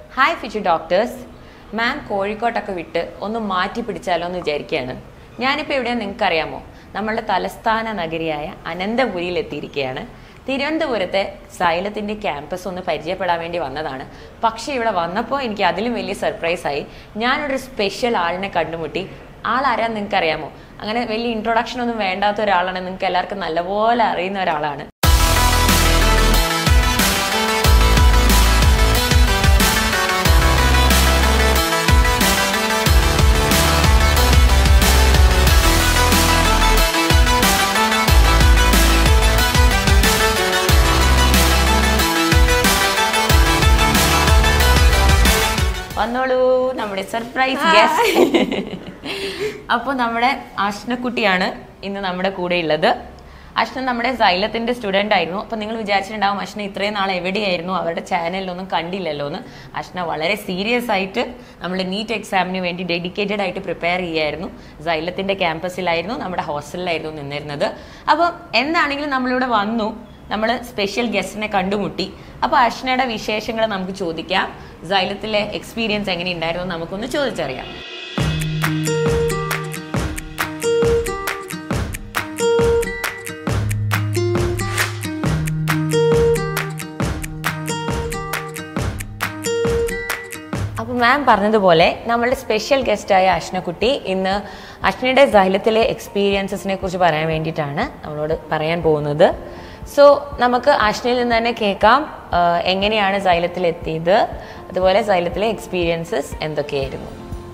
Hi ഫിച്ചു doctors മാം കോഴിക്കോട്ടൊക്കെ വിട്ട് ഒന്ന് മാറ്റി പിടിച്ചാലോ എന്ന് വിചാരിക്കുകയാണ് ഞാനിപ്പോൾ എവിടെയാണ് നിങ്ങൾക്ക് അറിയാമോ നമ്മളുടെ തലസ്ഥാന നഗരിയായ അനന്തപുരിയിൽ എത്തിയിരിക്കുകയാണ് തിരുവനന്തപുരത്തെ സൈലത്തിന്റെ ക്യാമ്പസ് ഒന്ന് പരിചയപ്പെടാൻ വേണ്ടി വന്നതാണ് പക്ഷേ ഇവിടെ വന്നപ്പോൾ എനിക്ക് അതിലും വലിയ സർപ്രൈസ് ആയി ഞാനൊരു സ്പെഷ്യൽ ആളിനെ കണ്ടുമുട്ടി ആളാരാന്ന് നിങ്ങൾക്ക് അറിയാമോ അങ്ങനെ വലിയ ഇൻട്രൊഡക്ഷൻ ഒന്നും വേണ്ടാത്ത ഒരാളാണ് നിങ്ങൾക്ക് എല്ലാവർക്കും നല്ലപോലെ അറിയുന്ന ഒരാളാണ് വന്നോളൂ നമ്മുടെ സർപ്രൈസ് ഗസ്റ്റ് അപ്പോൾ നമ്മുടെ അഷ്നക്കുട്ടിയാണ് ഇന്ന് നമ്മുടെ കൂടെ ഉള്ളത് അഷ്ന നമ്മുടെ സൈലത്തിന്റെ സ്റ്റുഡന്റ് ആയിരുന്നു അപ്പൊ നിങ്ങൾ വിചാരിച്ചിട്ടുണ്ടാവും അഷ്ന ഇത്രയും നാൾ എവിടെയായിരുന്നു അവരുടെ ചാനലിലൊന്നും കണ്ടില്ലല്ലോ എന്ന് അഷ്ന വളരെ സീരിയസ് ആയിട്ട് നമ്മൾ നീറ്റ് എക്സാമിന് വേണ്ടി ഡെഡിക്കേറ്റഡ് ആയിട്ട് പ്രിപ്പയർ ചെയ്യായിരുന്നു സൈലത്തിന്റെ ക്യാമ്പസിലായിരുന്നു നമ്മുടെ ഹോസ്റ്റലിലായിരുന്നു നിന്നിരുന്നത് അപ്പോൾ എന്താണെങ്കിലും നമ്മളിവിടെ വന്നു നമ്മൾ സ്പെഷ്യൽ ഗസ്റ്റിനെ കണ്ടുമുട്ടി അപ്പോൾ അഷ്നയുടെ വിശേഷങ്ങൾ നമുക്ക് ചോദിക്കാം സൈലത്തിലെ എക്സ്പീരിയൻസ് എങ്ങനെ ഉണ്ടായിരുന്നു എന്ന് നമുക്കൊന്ന് ചോദിച്ചറിയാം അപ്പോൾ മാം പറഞ്ഞതുപോലെ നമ്മളുടെ സ്പെഷ്യൽ ഗസ്റ്റായ അഷ്നക്കുട്ടി ഇന്ന് അഷ്നയുടെ സൈലത്തിലെ എക്സ്പീരിയൻസസിനെ കുറിച്ച് പറയാൻ വേണ്ടിയിട്ടാണ് നമ്മളോട് പറയാൻ പോകുന്നത് സോ നമുക്ക് അഷ്നയിൽ നിന്ന് തന്നെ കേൾക്കാം ആഹ് എങ്ങനെയാണ് സൈലത്തിൽ എത്തിയത് അതുപോലെ സൈലത്തിലെ എക്സ്പീരിയൻസസ് എന്തൊക്കെയായിരുന്നു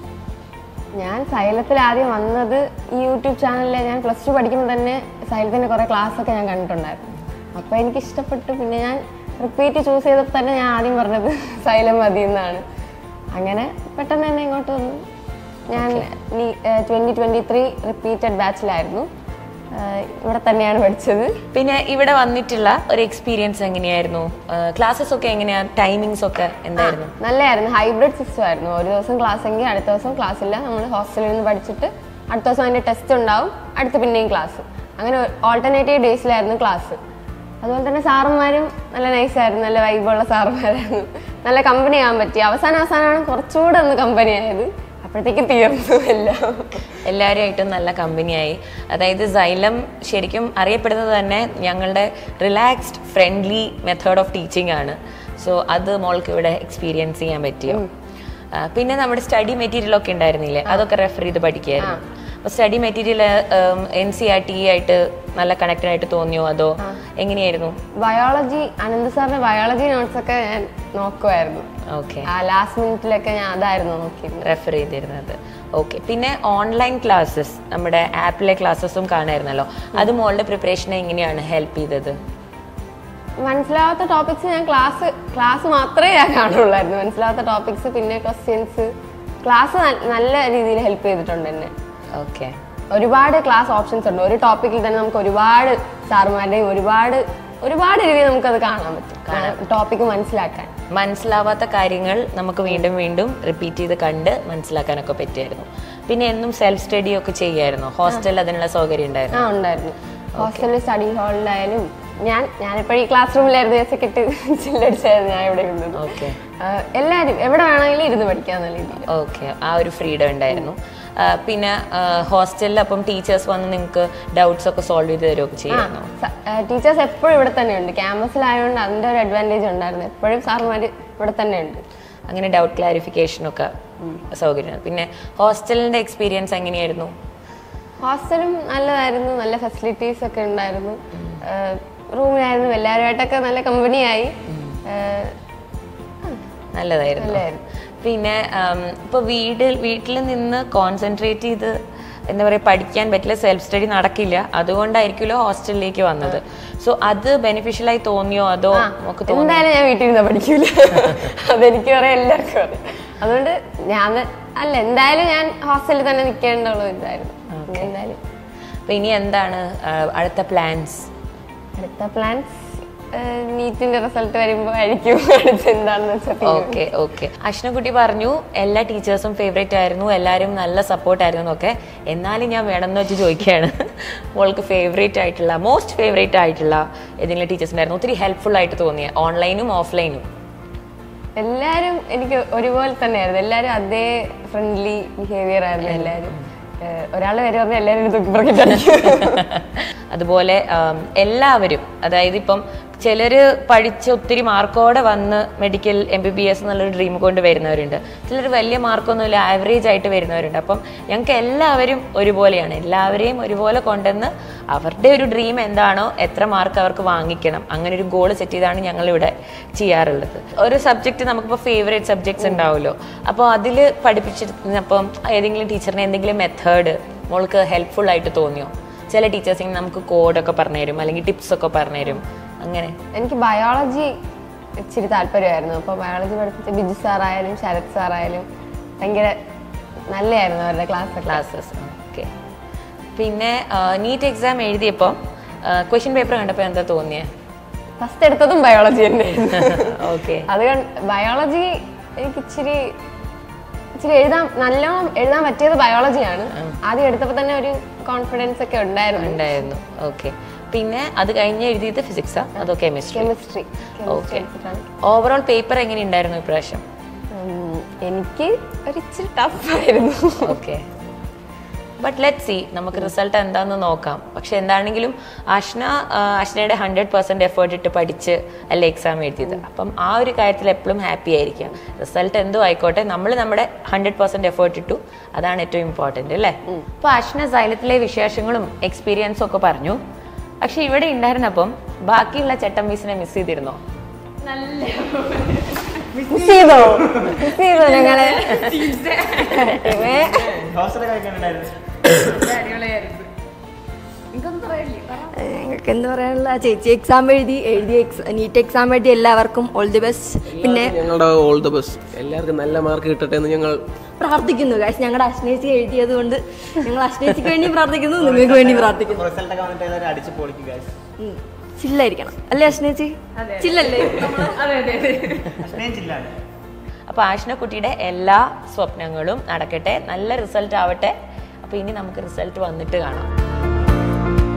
ഞാൻ സൈലത്തിൽ ആദ്യം വന്നത് ഈ യൂട്യൂബ് ചാനലിൽ ഞാൻ പ്ലസ് ടു പഠിക്കുമ്പോൾ തന്നെ സൈലത്തിൻ്റെ കുറേ ക്ലാസ് ഒക്കെ ഞാൻ കണ്ടിട്ടുണ്ടായിരുന്നു അപ്പോൾ എനിക്ക് ഇഷ്ടപ്പെട്ടു പിന്നെ ഞാൻ റിപ്പീറ്റ് ചൂസ് ചെയ്തപ്പോൾ തന്നെ ഞാൻ ആദ്യം പറഞ്ഞത് സൈലം മതി എന്നാണ് അങ്ങനെ പെട്ടെന്ന് തന്നെ ഇങ്ങോട്ട് വന്നു ഞാൻ ട്വൻറ്റി ട്വൻറ്റി ത്രീ റിപ്പീറ്റഡ് ബാച്ചിലായിരുന്നു ആഹ് ഇവിടെ തന്നെയാണ് പഠിച്ചത് പിന്നെ ഇവിടെ വന്നിട്ടുള്ള ഒരു എക്സ്പീരിയൻസ് എങ്ങനെയായിരുന്നു ക്ലാസ്സസ് ഒക്കെ എങ്ങനെയാ ടൈമിങ്സ് ഒക്കെ എന്തായിരുന്നു നല്ലതായിരുന്നു ഹൈബ്രിഡ് സിസ്റ്റം ആയിരുന്നു ഒരു ദിവസം ക്ലാസ് എങ്കിൽ അടുത്ത ദിവസം ക്ലാസ് ഇല്ല നമ്മൾ ഹോസ്റ്റലിൽ നിന്ന് പഠിച്ചിട്ട് അടുത്ത ദിവസം അതിൻ്റെ ടെസ്റ്റ് ഉണ്ടാവും അടുത്ത പിന്നെയും ക്ലാസ് അങ്ങനെ ഓൾട്ടർനേറ്റീവ് ഡേയ്സിലായിരുന്നു ക്ലാസ് അതുപോലെ തന്നെ സാറന്മാരും നല്ല നൈസായിരുന്നു നല്ല വൈബുള്ള സാറന്മാരായിരുന്നു നല്ല കമ്പനി ആകാൻ പറ്റി അവസാനം അവസാനമാണ് കുറച്ചുകൂടെ ഒന്ന് കമ്പനി ആയത് അപ്പോഴത്തേക്ക് തീർന്നു എല്ലാം എല്ലാവരുമായിട്ടും നല്ല കമ്പനിയായി അതായത് സൈലം ശരിക്കും അറിയപ്പെടുന്നത് തന്നെ ഞങ്ങളുടെ relaxed friendly method of teaching ആണ് സോ അത് മോൾക്ക് ഇവിടെ എക്സ്പീരിയൻസ് ചെയ്യാൻ പറ്റിയോ ആ, പിന്നെ നമ്മുടെ സ്റ്റഡി മെറ്റീരിയൽ ഒക്കെ ഉണ്ടായിരുന്നില്ലേ അതൊക്കെ റെഫർ ചെയ്ത് പഠിക്കായിരുന്നു അപ്പൊ study material N C R T ആയിട്ട് നല്ല കണക്റ്റഡ് ആയിട്ട് തോന്നിയോ അതോ എങ്ങനെയായിരുന്നു ബയോളജി അനന്ത് സാറിന്റെ ബയോളജി നോട്ട്സ് ഒക്കെ ഞാൻ നോക്കുമായിരുന്നു ഓക്കെ ആ ലാസ്റ്റ് മിനിറ്റിലൊക്കെ ഞാൻ അതായിരുന്നു നോക്കിയിരുന്നത് റെഫർ ചെയ്തിരുന്നത് ഓക്കെ പിന്നെ ഓൺലൈൻ ക്ലാസ്സസ് നമ്മുടെ ആപ്പിലെ ക്ലാസ്സസും കാണായിരുന്നല്ലോ അത് മോളുടെ പ്രിപ്പറേഷനെ എങ്ങനെയാണ് ഹെൽപ്പ് ചെയ്തത് മനസ്സിലാവാത്ത ടോപ്പിക്സ് ഞാൻ ക്ലാസ് ക്ലാസ് മാത്രമേ ഞാൻ കാണുള്ളായിരുന്നു മനസ്സിലാവാത്ത ടോപ്പിക്സ് പിന്നെ ക്വസ്റ്റ്യൻസ് ക്ലാസ് നല്ല രീതിയിൽ ഹെൽപ്പ് ചെയ്തിട്ടുണ്ട് എന്നെ ഓക്കെ ഒരുപാട് ക്ലാസ് ഓപ്ഷൻസ് ഉണ്ട് ഒരു ടോപ്പിക്കിൽ തന്നെ നമുക്ക് ഒരുപാട് സാറുമാരുടെയും ഒരുപാട് ഒരുപാട് രീതിയിൽ നമുക്കത് കാണാൻ പറ്റും ടോപ്പിക്ക് മനസ്സിലാക്കാൻ മനസ്സിലാവാത്ത കാര്യങ്ങൾ നമുക്ക് വീണ്ടും വീണ്ടും റിപ്പീറ്റ് ചെയ്ത് കണ്ട് മനസ്സിലാക്കാനൊക്കെ പറ്റുമായിരുന്നു പിന്നെ എന്നും സെൽഫ് സ്റ്റഡി ഒക്കെ ചെയ്യായിരുന്നു ഹോസ്റ്റലിൽ അതിനുള്ള സൗകര്യം ഉണ്ടായിരുന്നു ആ ഉണ്ടായിരുന്നു ഹോസ്റ്റലിൽ സ്റ്റഡി ഹാളിലായാലും ഞാൻ ഞാനിപ്പോൾ ഈ ക്ലാസ് റൂമിലായിരുന്നു എസക്കിട്ട് ചില്ലടിച്ചായിരുന്നു ഞാൻ ഇവിടെ ഇരുന്നത് ഓക്കെ ആഹ് എല്ലാവരും എവിടെ വേണമെങ്കിലും ഇരുന്ന് പഠിക്കാന്നുള്ള രീതിയിൽ ഓക്കെ ആ ഒരു ഫ്രീഡം ഉണ്ടായിരുന്നു ആ, പിന്നെ ഹോസ്റ്റലിൽ അപ്പം ടീച്ചേഴ്സ് വന്ന് നിങ്ങൾക്ക് ഡൗട്ട്സ് ഒക്കെ സോൾവ് ചെയ്ത് തരുമൊക്കെ ചെയ്യായിരുന്നു ടീച്ചേഴ്സ് എപ്പോഴും ഇവിടെ തന്നെയുണ്ട് ക്യാമ്പസിലായതുകൊണ്ട് അതിൻ്റെ ഒരു അഡ്വാൻറ്റേജ് ഉണ്ടായിരുന്നു എപ്പോഴും സാറുമാർ ഇവിടെ തന്നെയുണ്ട് അങ്ങനെ ഡൗട്ട് ക്ലാരിഫിക്കേഷനൊക്കെ സൗകര്യമാണ് പിന്നെ ഹോസ്റ്റലിന്റെ എക്സ്പീരിയൻസ് എങ്ങനെയായിരുന്നു ഹോസ്റ്റലും നല്ലതായിരുന്നു നല്ല ഫെസിലിറ്റീസ് ഒക്കെ ഉണ്ടായിരുന്നു റൂമിലായിരുന്നു എല്ലാവരുമായിട്ടൊക്കെ നല്ല കമ്പനിയായി നല്ലതായിരുന്നു നല്ലതായിരുന്നു. പിന്നെ ഇപ്പോൾ വീട്ടിൽ വീട്ടിൽ നിന്ന് കോൺസെൻട്രേറ്റ് ചെയ്ത് എന്താ പറയുക പഠിക്കാൻ പറ്റില്ല സെൽഫ് സ്റ്റഡി നടക്കില്ല അതുകൊണ്ടായിരിക്കുമല്ലോ ഹോസ്റ്റലിലേക്ക് വന്നത് സോ അത് ബെനിഫിഷ്യൽ ആയി തോന്നിയോ അതോ നമുക്ക് തോന്നി എന്തായാലും ഞാൻ വീട്ടിൽ ഇരുന്ന് പഠിക്കൂല അതെനിക്ക് പറയാം എല്ലാവർക്കും അറിയാം അതുകൊണ്ട് ഞാൻ അല്ല എന്തായാലും ഞാൻ ഹോസ്റ്റലിൽ തന്നെ നിൽക്കേണ്ടുള്ള ഇതായിരുന്നു പിന്നെ എന്തായാലും അപ്പൊ ഇനി എന്താണ് ആ, അടുത്ത പ്ലാൻസ് അടുത്ത പ്ലാൻസ് നീറ്റിന്റെ റിസൾട്ട് വരുമ്പോൾ ആയിരിക്കും അടുത്ത് എന്താണെന്ന് വെച്ചാൽ ഓക്കെ ഓക്കെ അശ്നക്കുട്ടി പറഞ്ഞു എല്ലാ ടീച്ചേഴ്സും ഫേവറേറ്റ് ആയിരുന്നു എല്ലാവരും നല്ല സപ്പോർട്ട് ആയിരുന്നു എന്നൊക്കെ എന്നാലും ഞാൻ വേണമെന്ന് വെച്ച് ചോദിക്കുകയാണ് മോൾക്ക് ഫേവറേറ്റ് ആയിട്ടുള്ള മോസ്റ്റ് ഫേവറേറ്റ് ആയിട്ടുള്ള ഏതെങ്കിലും ടീച്ചേഴ്സ് ഉണ്ടായിരുന്നു ഒത്തിരി ഹെൽപ്ഫുൾ ആയിട്ട് തോന്നിയ ഓൺലൈനും ഓഫ്ലൈനും എല്ലാരും എനിക്ക് ഒരുപോലെ തന്നെയായിരുന്നു എല്ലാരും അതേ ഫ്രണ്ട്ലി ബിഹേവിയർ ആയിരുന്നു എല്ലാരും ഒരാൾ വരെ പറഞ്ഞാൽ എല്ലാവരും തൂക്കി പറഞ്ഞിട്ടായിരിക്കും അതുപോലെ ആം, എല്ലാവരും അതായത് ഇപ്പം ചിലര് പഠിച്ച് ഒത്തിരി മാർക്കോടെ വന്ന് medical M B B S എന്നുള്ളൊരു ഡ്രീം കൊണ്ട് വരുന്നവരുണ്ട് ചിലർ വലിയ മാർക്കൊന്നുമില്ല ആവറേജ് ആയിട്ട് വരുന്നവരുണ്ട് അപ്പം ഞങ്ങൾക്ക് എല്ലാവരും ഒരുപോലെയാണ് എല്ലാവരെയും ഒരുപോലെ കൊണ്ടുവന്ന് അവരുടെ ഒരു ഡ്രീം എന്താണോ എത്ര മാർക്ക് അവർക്ക് വാങ്ങിക്കണം അങ്ങനെ ഒരു ഗോൾ സെറ്റ് ചെയ്താണ് ഞങ്ങൾ ഇവിടെ ചെയ്യാറുള്ളത് ഒരു സബ്ജക്റ്റ് നമുക്കിപ്പോൾ ഫേവറേറ്റ് സബ്ജക്ട്സ് ഉണ്ടാവുമല്ലോ അപ്പോൾ അതിൽ പഠിപ്പിച്ചിരുന്നപ്പം ഏതെങ്കിലും ടീച്ചറിന് എന്തെങ്കിലും മെത്തേഡ് മോൾക്ക് ഹെൽപ്ഫുൾ ആയിട്ട് തോന്നിയോ ചില ടീച്ചേഴ്സിന് നമുക്ക് കോഡൊക്കെ പറഞ്ഞുതരും അല്ലെങ്കിൽ ടിപ്സ് ഒക്കെ പറഞ്ഞുതരും അങ്ങനെ എനിക്ക് ബയോളജി ഇച്ചിരി താല്പര്യമായിരുന്നു അപ്പോൾ ബയോളജി പഠിപ്പിച്ച ബിജു സാറായാലും ശരത് സാറായാലും ഭയങ്കര നല്ലതായിരുന്നു അവരുടെ ക്ലാസ് ഒക്കെ ക്ലാസ്സസ് ഓക്കെ പിന്നെ നീറ്റ് എക്സാം എഴുതിയപ്പോൾ ക്വസ്റ്റ്യൻ പേപ്പർ കണ്ടപ്പോൾ എന്താ തോന്നിയേ ഫസ്റ്റ് എടുത്തതും ബയോളജി തന്നെ ഓക്കെ അത് ബയോളജി എനിക്ക് ഇച്ചിരി ഇച്ചിരി എഴുതാൻ നല്ലോണം എഴുതാൻ പറ്റിയത് ബയോളജിയാണ് ആദ്യം എടുത്തപ്പോൾ തന്നെ ഒരു കോൺഫിഡൻസ് ഒക്കെ ഉണ്ടായിരുന്നു ഉണ്ടായിരുന്നു ഓക്കെ പിന്നെ അത് കഴിഞ്ഞ് എഴുതിയത് ഫിസിക്സാ അതോ chemistry chemistry okay overall paper എങ്ങനെ ഉണ്ടായിരുന്നു ഇപ്രാവശ്യം എനിക്ക് ഒരു ഇച്ചിരി ടഫായിരുന്നു ഓക്കെ ബട്ട് ലെറ്റ് സി നമുക്ക് റിസൾട്ട് എന്താണെന്ന് നോക്കാം പക്ഷെ എന്താണെങ്കിലും അഷ്ന ആ, അഷ്നയുടെ ഹൺഡ്രഡ് പെർസെന്റ് എഫേർട്ട് ഇട്ട് പഠിച്ച് അല്ല എക്സാം എഴുതിയത് അപ്പം ആ ഒരു കാര്യത്തിൽ എപ്പോഴും ഹാപ്പി ആയിരിക്കുക റിസൾട്ട് എന്തോ ആയിക്കോട്ടെ നമ്മൾ നമ്മുടെ ഹൺഡ്രഡ് പെർസെന്റ് എഫേർട്ട് ഇട്ടു അതാണ് ഏറ്റവും ഇമ്പോർട്ടന്റ് അല്ലേ അപ്പൊ അഷ്ന സൈലത്തിലെ വിശേഷങ്ങളും എക്സ്പീരിയൻസും ഒക്കെ പറഞ്ഞു പക്ഷെ ഇവിടെ ഉണ്ടായിരുന്നപ്പം ബാക്കിയുള്ള ചട്ടമ്പീസിനെ മിസ് ചെയ്തിരുന്നോ മിസ് ചെയ്തോ മിസ് ചെയ്തോ ഞങ്ങളെ ഇവേ ഹോസ്റ്റലിൽ കഴിക്കാനുണ്ടായിരുന്നു ഞങ്ങൾക്ക് എന്താ പറയാനുള്ള ചേച്ചി എക്സാം എഴുതി എഴുതിയ നീറ്റ് എക്സാം എഴുതി എല്ലാവർക്കും ഓൾ ദി ബെസ്റ്റ് പിന്നെ ഞങ്ങളുടെ ഓൾ ദ ബെസ്റ്റ് എല്ലാവർക്കും നല്ല മാർക്ക് കിട്ടട്ടെ എന്ന് ഞങ്ങൾ പ്രാർത്ഥിക്കുന്നു കാശ് ഞങ്ങളുടെ അശ്നേച്ചി എഴുതിയത് കൊണ്ട് ഞങ്ങൾ അശ്നേച്ചിക്ക് വേണ്ടി പ്രാർത്ഥിക്കുന്നു നിങ്ങൾക്ക് വേണ്ടി പ്രാർത്ഥിക്കുന്നു റിസൾട്ട് ഒക്കെ വന്നിട്ട് എല്ലാവരും അടിച്ച് പൊളിക്കുക guys. ഉം. ചില്ലായിരിക്കണം അല്ലേ അശ്നേച്ചി ചില്ലല്ലേ അശ്നയും ജില്ലാണ് അപ്പൊ ആഷ്നക്കുട്ടിയുടെ എല്ലാ സ്വപ്നങ്ങളും നടക്കട്ടെ നല്ല റിസൾട്ട് ആവട്ടെ അപ്പൊ ഇനി നമുക്ക് റിസൾട്ട് വന്നിട്ട് കാണാം